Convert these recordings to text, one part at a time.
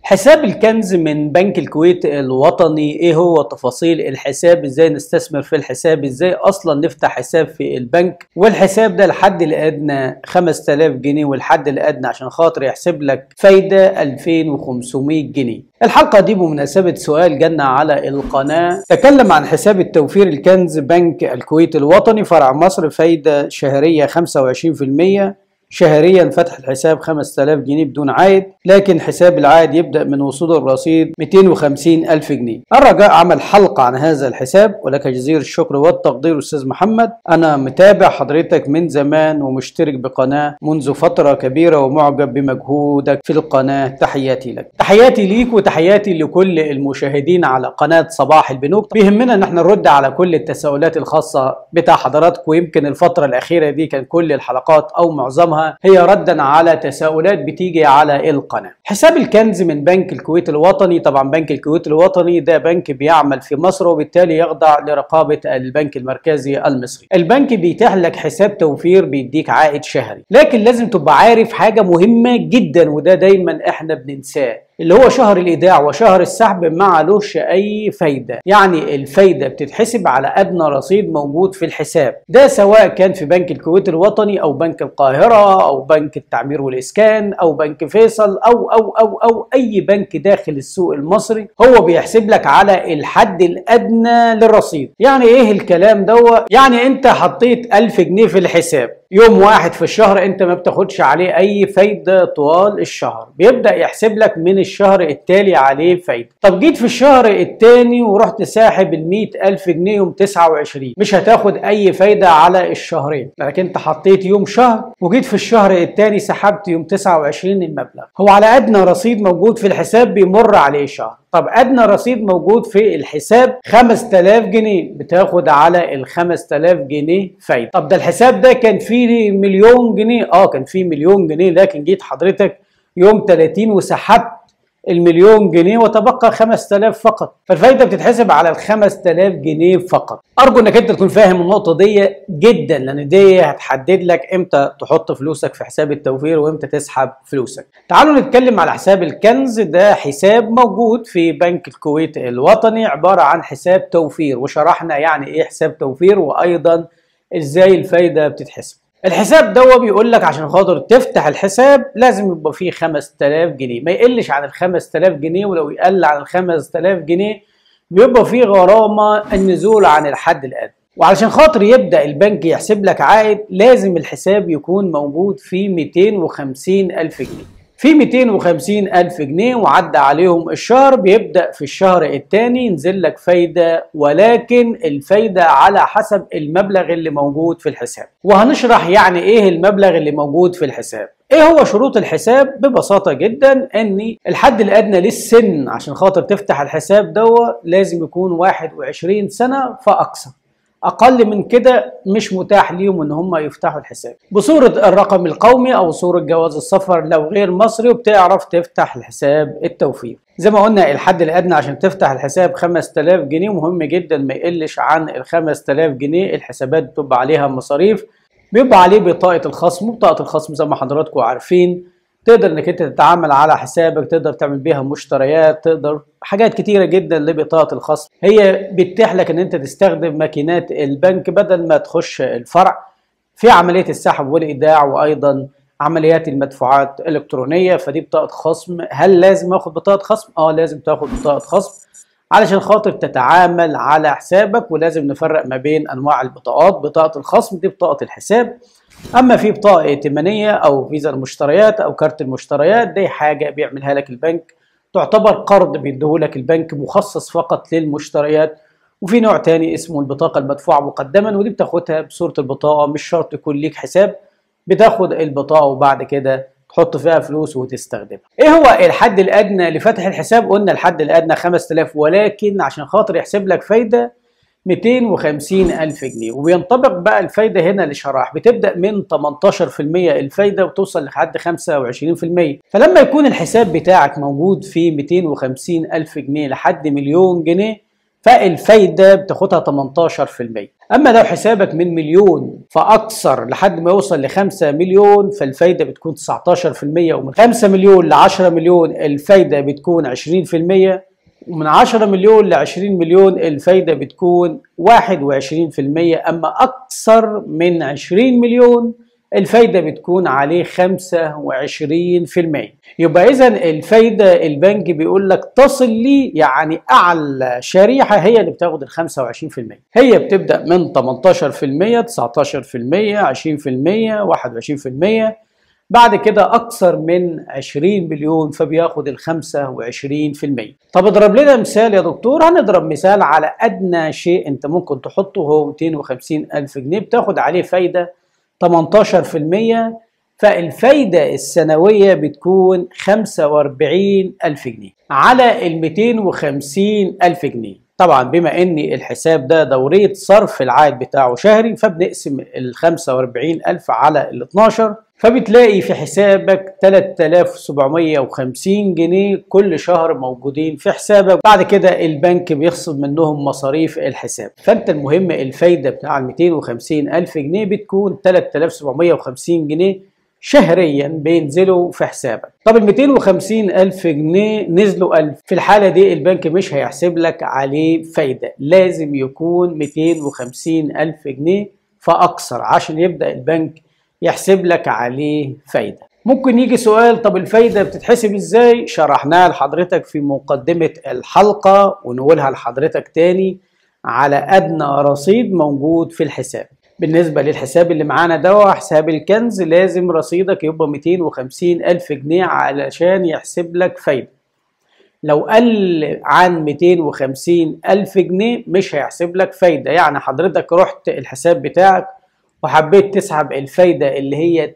حساب الكنز من بنك الكويت الوطني ايه هو تفاصيل الحساب ازاي نستثمر في الحساب ازاي اصلا نفتح حساب في البنك والحساب ده الحد الادنى 5000 جنيه والحد الادنى عشان خاطر يحسب لك فايدة 2500 جنيه الحلقة دي بمناسبة سؤال جانا على القناة تكلم عن حساب التوفير الكنز بنك الكويت الوطني فرع مصر فايدة شهرية 25% شهريا فتح الحساب 5000 جنيه بدون عائد لكن حساب العائد يبدأ من وصول الرصيد 250 ألف جنيه الرجاء عمل حلقة عن هذا الحساب ولك جزيل الشكر والتقدير أستاذ محمد أنا متابع حضرتك من زمان ومشترك بقناة منذ فترة كبيرة ومعجب بمجهودك في القناة تحياتي لك تحياتي ليك وتحياتي لكل المشاهدين على قناة صباح البنوك بيهمنا ان احنا نرد على كل التساؤلات الخاصة بتاع حضراتكم ويمكن الفترة الأخيرة دي كان كل الحلقات أو معظمها هي ردا على تساؤلات بتيجي على القناة حساب الكنز من بنك الكويت الوطني طبعا بنك الكويت الوطني ده بنك بيعمل في مصر وبالتالي يخضع لرقابة البنك المركزي المصري البنك بيتيح لك حساب توفير بيديك عائد شهري لكن لازم تبقى عارف حاجة مهمة جدا وده دايما احنا بننساه اللي هو شهر الايداع وشهر السحب ما علوش اي فايده يعني الفايده بتتحسب على ادنى رصيد موجود في الحساب ده سواء كان في بنك الكويت الوطني او بنك القاهره او بنك التعمير والاسكان او بنك فيصل او او او او اي بنك داخل السوق المصري هو بيحسب لك على الحد الادنى للرصيد يعني ايه الكلام دوت يعني انت حطيت 1000 جنيه في الحساب يوم واحد في الشهر انت ما بتاخدش عليه اي فايدة طوال الشهر بيبدأ يحسب لك من الشهر التالي عليه فايدة طب جيت في الشهر التاني ورحت ساحب ال ألف جنيه يوم 29 مش هتاخد اي فايدة على الشهرين لكن انت حطيت يوم شهر وجيت في الشهر التاني سحبت يوم 29 المبلغ هو على ادنى رصيد موجود في الحساب بيمر عليه شهر طب ادنى رصيد موجود في الحساب 5000 جنيه بتاخد على ال 5000 جنيه فايده طب ده الحساب ده كان فيه مليون جنيه اه كان فيه مليون جنيه لكن جيت حضرتك يوم 30 وسحبت المليون جنيه وتبقى 5000 فقط فالفايده بتتحسب على ال 5000 جنيه فقط ارجو انك انت تكون فاهم النقطه دي جدا لان دي هتحدد لك امتى تحط فلوسك في حساب التوفير وامتى تسحب فلوسك تعالوا نتكلم على حساب الكنز ده حساب موجود في بنك الكويت الوطني عباره عن حساب توفير وشرحنا يعني ايه حساب توفير وايضا ازاي الفايده بتتحسب الحساب ده بيقول لك عشان خاطر تفتح الحساب لازم يبقى فيه 5000 جنيه ما يقلش عن ال 5000 جنيه ولو يقل عن ال 5000 جنيه بيبقى فيه غرامه النزول عن الحد الادنى وعلشان خاطر يبدا البنك يحسب لك عائد لازم الحساب يكون موجود فيه 250 الف جنيه في 250 ألف جنيه وعدى عليهم الشهر بيبدأ في الشهر الثاني ينزل لك فايدة ولكن الفايدة على حسب المبلغ اللي موجود في الحساب وهنشرح يعني ايه المبلغ اللي موجود في الحساب ايه هو شروط الحساب ببساطة جدا ان الحد الادنى للسن عشان خاطر تفتح الحساب دوا لازم يكون 21 سنة فاكثر اقل من كده مش متاح ليهم ان هم يفتحوا الحساب بصوره الرقم القومي او صوره جواز السفر لو غير مصري وبتعرف تفتح الحساب التوفير زي ما قلنا الحد الادنى عشان تفتح الحساب 5000 جنيه مهم جدا ما يقلش عن ال 5000 جنيه الحسابات بتبقى عليها مصاريف بيبقى عليه بطاقه الخصم وبطاقه الخصم زي ما حضراتكم عارفين تقدر انك انت تتعامل على حسابك تقدر تعمل بيها مشتريات تقدر حاجات كتيره جدا لبطاقه الخصم هي بتتيح لك ان انت تستخدم ماكينات البنك بدل ما تخش الفرع في عمليه السحب والايداع وايضا عمليات المدفوعات الالكترونيه فدي بطاقه خصم هل لازم اخد بطاقه خصم اه لازم تاخد بطاقه خصم علشان خاطر تتعامل على حسابك ولازم نفرق ما بين انواع البطاقات بطاقه الخصم دي بطاقه الحساب اما في بطاقه ائتمانيه او فيزا المشتريات او كارت المشتريات دي حاجه بيعملها لك البنك تعتبر قرض بيديهولك البنك مخصص فقط للمشتريات وفي نوع تاني اسمه البطاقه المدفوعه مقدما ودي بتاخدها بصوره البطاقه مش شرط يكون ليك حساب بتاخد البطاقه وبعد كده تحط فيها فلوس وتستخدمها. ايه هو الحد الادنى لفتح الحساب؟ قلنا الحد الادنى 5000 ولكن عشان خاطر يحسب لك فايده 250 ألف جنيه وبينطبق بقى الفايدة هنا لشراح بتبدأ من 18% الفايدة وتوصل لحد 25% فلما يكون الحساب بتاعك موجود في 250 ألف جنيه لحد مليون جنيه فالفايدة بتاخدها 18% أما لو حسابك من مليون فأكثر لحد ما يوصل ل 5 مليون فالفايدة بتكون 19% ومن 5 مليون ل 10 مليون الفايدة بتكون 20% ومن 10 مليون ل 20 مليون الفايدة بتكون 21% أما أكثر من 20 مليون الفايدة بتكون عليه 25% يبقى إذا الفايدة البنك بيقول لك تصل لي يعني أعلى شريحة هي اللي بتاخد ال 25% هي بتبدأ من 18% 19% 20% 21% بعد كده أكثر من 20 مليون فبياخد ال 25% طب اضرب لنا مثال يا دكتور هنضرب مثال على أدنى شيء أنت ممكن تحطه هو 250 ألف جنيه بتاخد عليه فايدة 18% فالفايدة السنوية بتكون 45 ألف جنيه على ال 250 ألف جنيه طبعا بما ان الحساب ده دورية صرف العائد بتاعه شهري فبنقسم ال 45 ألف على ال 12 فبتلاقي في حسابك 3750 جنيه كل شهر موجودين في حسابك بعد كده البنك بيخصم منهم مصاريف الحساب فانت المهم الفايدة بتاع ال 250 ألف جنيه بتكون 3750 جنيه شهريا بينزلوا في حسابك طب ال 250 ألف جنيه نزلوا 1000 في الحالة دي البنك مش هيحسب لك عليه فايدة لازم يكون 250 ألف جنيه فأكثر عشان يبدأ البنك يحسب لك عليه فايدة ممكن يجي سؤال طب الفايدة بتتحسب ازاي شرحناها لحضرتك في مقدمة الحلقة ونقولها لحضرتك تاني على أدنى رصيد موجود في الحساب بالنسبة للحساب اللي معانا ده حساب الكنز لازم رصيدك يبقى 250 ألف جنيه علشان يحسب لك فايدة لو قل عن 250 ألف جنيه مش هيحسب لك فايدة يعني حضرتك رحت الحساب بتاعك وحبيت تسحب الفايدة اللي هي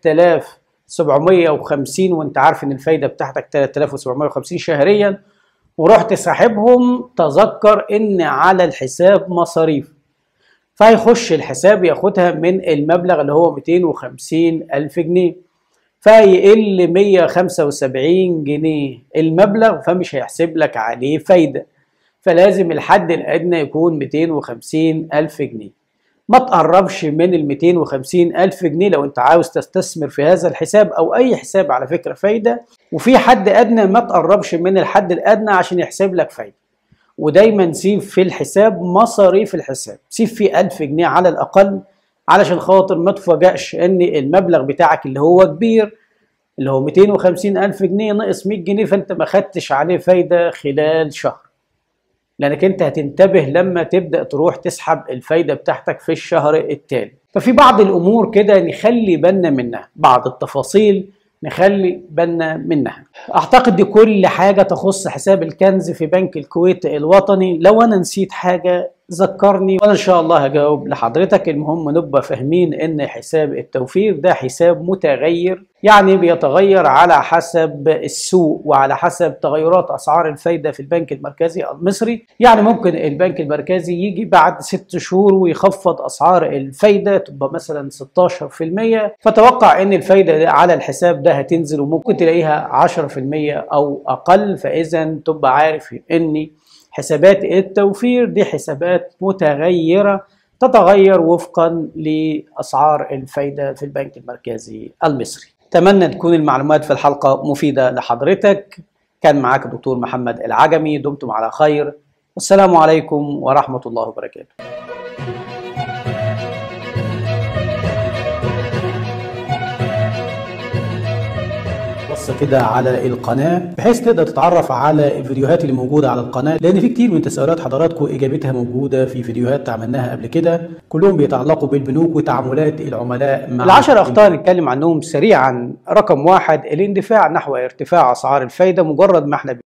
3750 وانت عارف ان الفايدة بتاعتك 3750 شهريا ورحت ساحبهم تذكر ان على الحساب مصاريف فهيخش الحساب ياخدها من المبلغ اللي هو 250 ألف جنيه فيقل 175 جنيه المبلغ فمش هيحسب لك عليه فايدة فلازم الحد الأدنى يكون 250 ألف جنيه ما تقربش من ال 250 ألف جنيه لو أنت عاوز تستثمر في هذا الحساب أو أي حساب على فكرة فايدة وفي حد أدنى ما تقربش من الحد الأدنى عشان يحسب لك فايدة ودايما سيب في الحساب مصاريف الحساب سيب فيه 1000 جنيه على الأقل علشان خاطر ما تفاجئش ان المبلغ بتاعك اللي هو كبير اللي هو 250 ألف جنيه ناقص 100 جنيه فأنت ما خدتش عليه فايدة خلال شهر لأنك أنت هتنتبه لما تبدأ تروح تسحب الفايدة بتاعتك في الشهر التالي ففي بعض الأمور كده نخلي بالنا منها بعض التفاصيل نخلي بالنا منها اعتقد دي كل حاجة تخص حساب الكنز في بنك الكويت الوطني لو انا نسيت حاجة ذكرني وانا ان شاء الله هجاوب لحضرتك المهم نبقى فاهمين ان حساب التوفير ده حساب متغير يعني بيتغير على حسب السوق وعلى حسب تغيرات اسعار الفايده في البنك المركزي المصري يعني ممكن البنك المركزي يجي بعد ست شهور ويخفض اسعار الفايده تبقى مثلا 16% فتوقع ان الفايده على الحساب ده هتنزل وممكن تلاقيها 10% او اقل فاذا تبقى عارف ان حسابات التوفير دي حسابات متغيرة تتغير وفقا لأسعار الفايدة في البنك المركزي المصري أتمنى تكون المعلومات في الحلقة مفيدة لحضرتك كان معاك الدكتور محمد العجمي دمتم على خير والسلام عليكم ورحمة الله وبركاته بص كده على القناه بحيث تقدر تتعرف على الفيديوهات اللي موجوده على القناه لان في كتير من تساؤلات حضراتكم اجابتها موجوده في فيديوهات عملناها قبل كده كلهم بيتعلقوا بالبنوك وتعاملات العملاء مع العشر اخطاء نتكلم عنهم سريعا رقم واحد الاندفاع نحو ارتفاع اسعار الفايده مجرد ما احنا